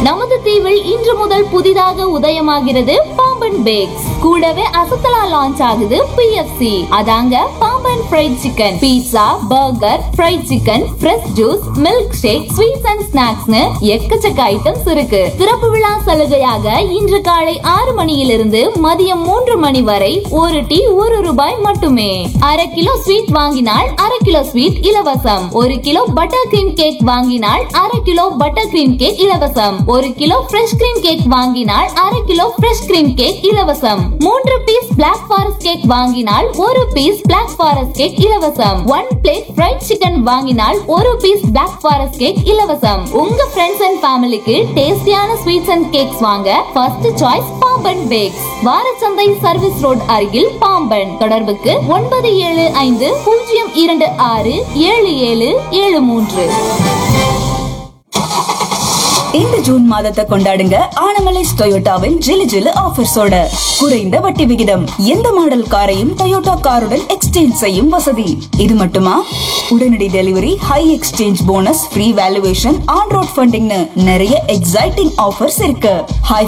நமது தீவில் இன்று முதல் புதிதாக உதயமாகிறது பாம்பன் பேக்ஸ் கூடவே அசத்தலா லான்ச் ஆகுது பிஎஃப்சி அதாங்க Pamban fried chicken pizza burger fried chicken fresh juice milk shake sweets and ஸ்நாக்ஸ்னு எக்கச்சக்க ஐட்டம்ஸ் இருக்கு திறப்பு விழா சலுகையாக இன்று காலை ஆறு மணியிலிருந்து மதியம் மூன்று மணி வரை ஒரு டீ ஒரு ரூபாய் மட்டுமே அரை கிலோ ஸ்வீட் வாங்கினால் அரை கிலோ ஸ்வீட் இலவசம் ஒரு கிலோ பட்டர் கிரீம் கேக் வாங்கினால் அரை கிலோ பட்டர் கிரீம் கேக் இலவசம் ஒரு கிலோ ஃப்ரெஷ் கிரீம் கேக் வாங்கினால் அரை கிலோ ஃப்ரெஷ் கிரீம் கேக் இலவசம் மூன்று பீஸ் பிளாக் ஃபாரஸ்ட் கேக் வாங்கினால் ஒரு பீஸ் பிளாக் ஃபாரஸ்ட் கேக் இலவசம் ஒன் பிளேட் ஃப்ரைட் சிக்கன் வாங்கினால் ஒரு பீஸ் பிளாக் ஃபாரஸ்ட் கேக் இலவசம் உங்க ஃப்ரெண்ட்ஸ் அண்ட் ஃபேமிலிக்கு டேஸ்டியான ஸ்வீட்ஸ் அண்ட் கேக்ஸ் வாங்க ஃபர்ஸ்ட் சாய்ஸ் பாம்பன் பேக்ஸ் வாரச்சந்தை சர்வீஸ் ரோட் அருகில் பாம்பன் தொடர்புக்கு ஒன்பது ஏழு ஐந்து பூஜ்ஜியம் இரண்டு ஆறு ஏழு ஏழு ஏழு மூன்று இந்த ஜூன் மாதத்தை கொண்டாடுங்க ஆனமலைஸ் டொயோட்டாவின் ஜிலு ஜிலு ஆஃபர்ஸோட குறைந்த வட்டி விகிதம் எந்த மாடல் காரையும் டொயோட்டா காருடன் எக்ஸ்சேஞ்ச் செய்யும் வசதி இது மட்டுமா உடனடி delivery high exchange bonus free valuation on road ஃபண்டிங்னு நிறைய எக்ஸைட்டிங் ஆஃபர்ஸ் இருக்கு ஹை